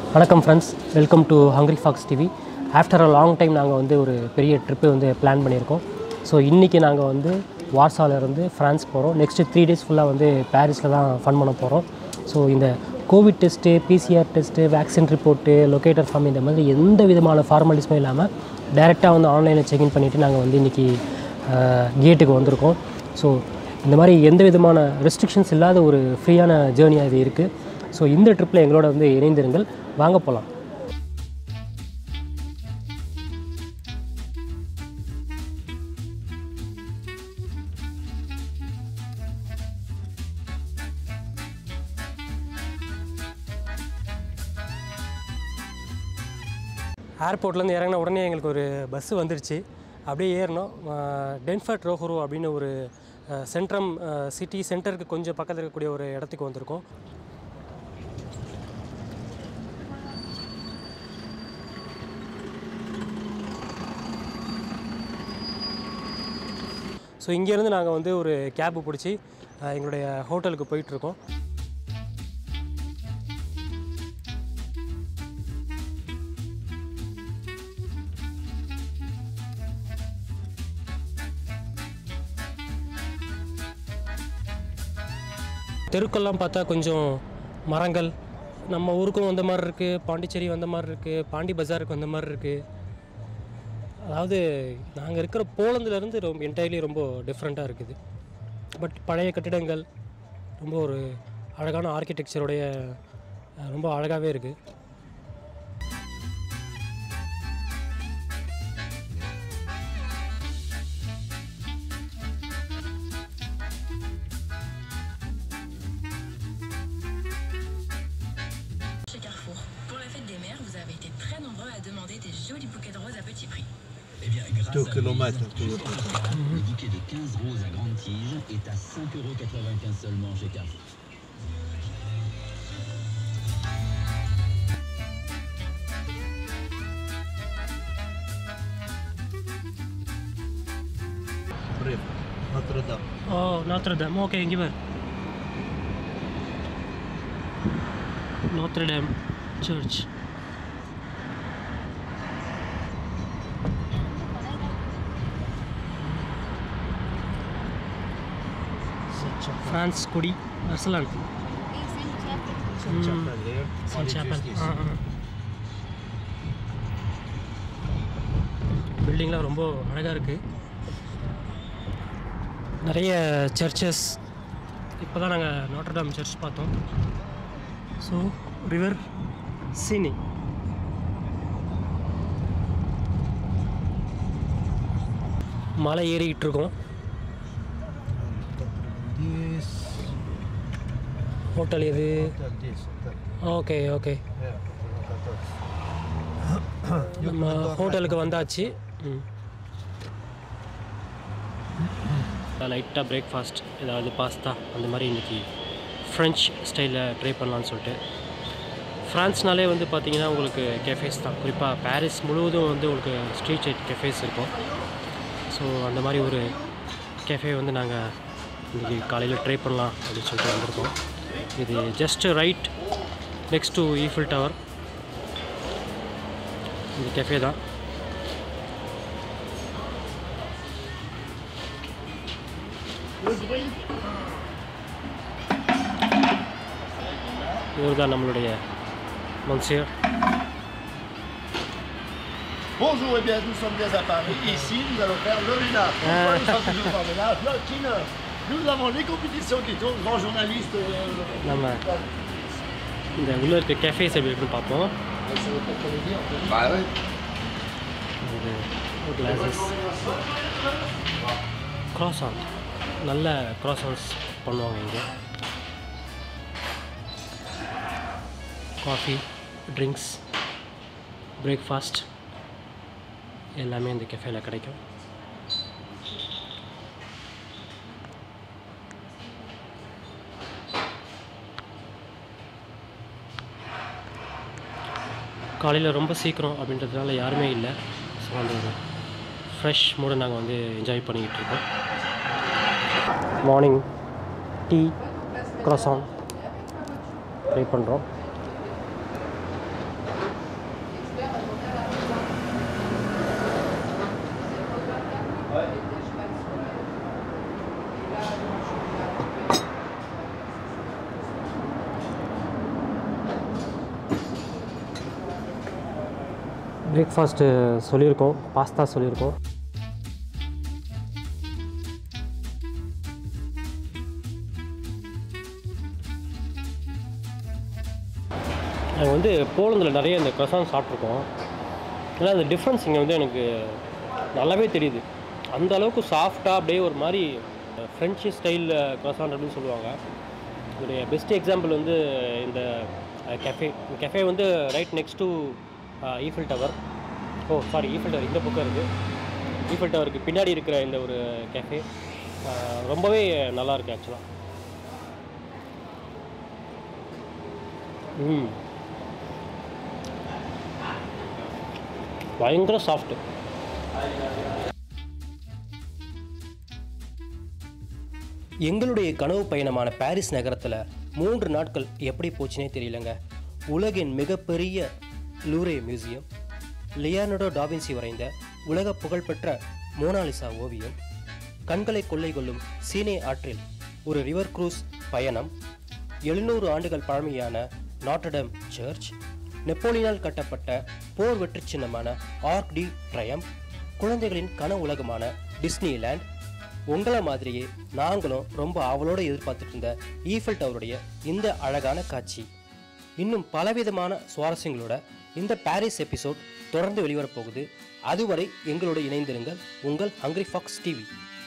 வணக்கம் friends welcome to Hungary Fox TV after a long time நாங்கள் வந்து ஒரு பெரிய ட்ரிப்பு வந்து பிளான் பண்ணியிருக்கோம் ஸோ இன்றைக்கி நாங்கள் வந்து வார்சாவிலேருந்து ஃப்ரான்ஸ் போகிறோம் நெக்ஸ்ட்டு த்ரீ டேஸ் ஃபுல்லாக வந்து பாரிஸில் தான் ஃபன் பண்ண போகிறோம் ஸோ இந்த COVID test PCR test vaccine report locator form இந்த மாதிரி எந்த விதமான ஃபார்மாலிட்டிஸுமே இல்லாமல் டேரெக்டாக வந்து ஆன்லைனில் செக்இன் பண்ணிவிட்டு நாங்கள் வந்து இன்றைக்கி கேட்டுக்கு வந்திருக்கோம் ஸோ இந்த மாதிரி எந்த விதமான ரெஸ்ட்ரிக்ஷன்ஸ் இல்லாத ஒரு ஃப்ரீயான ஜேர்னியாக இது இருக்குது ஸோ இந்த ட்ரிப்பில் எங்களோட வந்து இணைந்திருங்கள் வாங்க போகலாம் ஏர்போர்ட்லேருந்து இறங்கின உடனே எங்களுக்கு ஒரு பஸ்ஸு வந்துருச்சு அப்படியே ஏறினோம் டென்ஃபர்ட் ரோஹுரு அப்படின்னு ஒரு அஹ், சென்ட்ரம் அஹ், சிட்டி சென்டருக்கு கொஞ்சம் பக்கத்தில் இருக்கக்கூடிய ஒரு இடத்துக்கு வந்திருக்கோம் ஸோ இங்கேருந்து நாங்கள் வந்து ஒரு கேப்பு பிடிச்சி அஹ், எங்களுடைய ஹோட்டலுக்கு போயிட்டுருக்கோம் தெருக்கெல்லாம் பார்த்தா கொஞ்சம் மரங்கள் நம்ம ஊருக்கும் வந்த மாதிரி இருக்குது பாண்டிச்சேரி வந்த மாதிரி இருக்குது பாண்டி பஜாருக்கு வந்த மாதிரி இருக்குது அதாவது நாங்கள் இருக்கிற போலந்துலேருந்து ரொம்ப என்டையர்லி ரொம்ப டிஃப்ரெண்ட்டாக இருக்குது பட் பழைய கட்டிடங்கள் ரொம்ப ஒரு அழகான ஆர்கிடெக்சருடைய அஹ், ரொம்ப அழகாகவே இருக்குது Chez Carrefour. Pour la fête des mères, vous avez été très nombreux à demander des jolis bouquets de roses à petit prix. Deux kilomètres. Le bouquet de 15 roses à grande tige est à 5,95€ seulement chez Carrefour. Bref, Notre-Dame. Oh Notre Dame okay இங்கே பார் Notre Dame church France குடி அர்சலான் Sainte Chapelle there. Sainte Chapelle Justice. Ah பில்டிங்லாம் ரொம்ப அழகாக இருக்குது நிறைய churches இப்போ தான் நாங்கள் நாட்டர்டாம் சர்ச் பார்த்தோம் ஸோ ரிவர் சீனி மலை ஏறிக்கிட்டு இருக்கோம் This. ஹோட்டல் இது Hotel this. Hotel. Okay okay Yeah. Hotel. நம்ம ஹோட்டலுக்கு வந்தாச்சு ம் லைட்டாக பிரேக்ஃபாஸ்ட் ஏதாவது பாஸ்தா அந்த மாதிரி இன்றைக்கி ஃப்ரெஞ்ச் ஸ்டைலில் ட்ரை பண்ணலான்னு சொல்லிட்டு ஃப்ரான்ஸ்னாலே வந்து பார்த்தீங்கன்னா உங்களுக்கு கெஃபேஸ் தான் குறிப்பாக பாரிஸ் முழுவதும் வந்து உங்களுக்கு ஸ்ட்ரீட் சைட் கெஃபேஸ் இருக்கும் ஸோ அந்த மாதிரி ஒரு கெஃபே வந்து நாங்கள் இன்றைக்கி காலையில் ட்ரை பண்ணலாம் அப்படின்னு சொல்லிட்டு வந்திருக்கோம் இது just right next to Eiffel Tower இந்த கெஃபே தான் இவர் தான் நம்மளுடைய மன்சியர் Bonjour et bien, nous sommes bien à Paris. Ici, nous allons faire le ménage. Pourquoi nous sommes toujours dans le ménage Le cleaner. Nous avons les compétitions qui tournent, grand journaliste. euh, நம்ம இந்த உள்ள இருக்க cafes எப்படி இருக்குன்னு பார்ப்போம் ça veut pas trop le dire, en fait. Bah ouais. இது classes croissant நல்ல croissants பண்ணுவாங்க இங்கே காஃபி ட்ரிங்க்ஸ் பிரேக்ஃபாஸ்ட் எல்லாமே இந்த கெஃபேல கிடைக்கும் காலையில் ரொம்ப சீக்கிரம் அப்படின்றதுனால யாருமே இல்லை ஸோ அந்த ஒரு ஃப்ரெஷ் மூட நாங்கள் வந்து என்ஜாய் பண்ணிக்கிட்டு இருக்கோம் மார்னிங் டீ croissant ட்ரை பண்ணுறோம் பிரேக்ஃபாஸ்ட்டு சொல்லியிருக்கோம் பாஸ்தா சொல்லியிருக்கோம் நாங்கள் வந்து போலந்தில் நிறைய இந்த க்ரசான் சாப்பிட்ருக்கோம் ஆனால் அந்த டிஃப்ரென்ஸ் இங்கே வந்து எனக்கு நல்லாவே தெரியுது அந்த அளவுக்கு சாஃப்டாக அப்படியே ஒரு மாதிரி ஃப்ரெஞ்சு ஸ்டைலில் க்ரசான் அப்படின்னு சொல்லுவாங்க இதோடைய பெஸ்ட் எக்ஸாம்பிள் வந்து இந்த கெஃபே கெஃபே வந்து right next to Eiffel Tower oh sorry Eiffel Tower இந்த பக்கம் இருக்குது ஈஃபில் டவருக்கு பின்னாடி இருக்கிற இந்த ஒரு கெஃபே ரொம்பவே நல்லா இருக்கு ஆக்சுவலாக ம் பயங்கர சாஃப்ட்டு எங்களுடைய கனவு பயணமான பாரிஸ் நகரத்தில் மூன்று நாட்கள் எப்படி போச்சுனே தெரியலங்க உலகின் மிகப்பெரிய லூரே மியூசியம் லியானடோ டாவின்சி வரைந்த உலக புகழ்பெற்ற மோனாலிசா ஓவியம் கண்களை கொள்ளை கொள்ளும் சீனே ஆற்றில் ஒரு ரிவர் க்ரூஸ் பயணம் எழுநூறு ஆண்டுகள் பழமையான நாட்டடம் சர்ச் நெப்போலியனால் கட்டப்பட்ட போர் வெற்றி சின்னமான ஆர்க் டி ட்ரயம் குழந்தைகளின் கன உலகமான டிஸ்னிலேண்ட் உங்களை மாதிரியே நாங்களும் ரொம்ப ஆவலோடு எதிர்பார்த்துட்டு இருந்த ஈஃபில் டவருடைய இந்த அழகான காட்சி இன்னும் பலவிதமான சுவாரஸ்யங்களோட இந்த பாரிஸ் எபிசோட் தொடர்ந்து வெளிவரப் போகுது அதுவரை எங்களோடு இணைந்திருங்கள் உங்கள் ஹங்க்ரி ஃபாக்ஸ் டிவி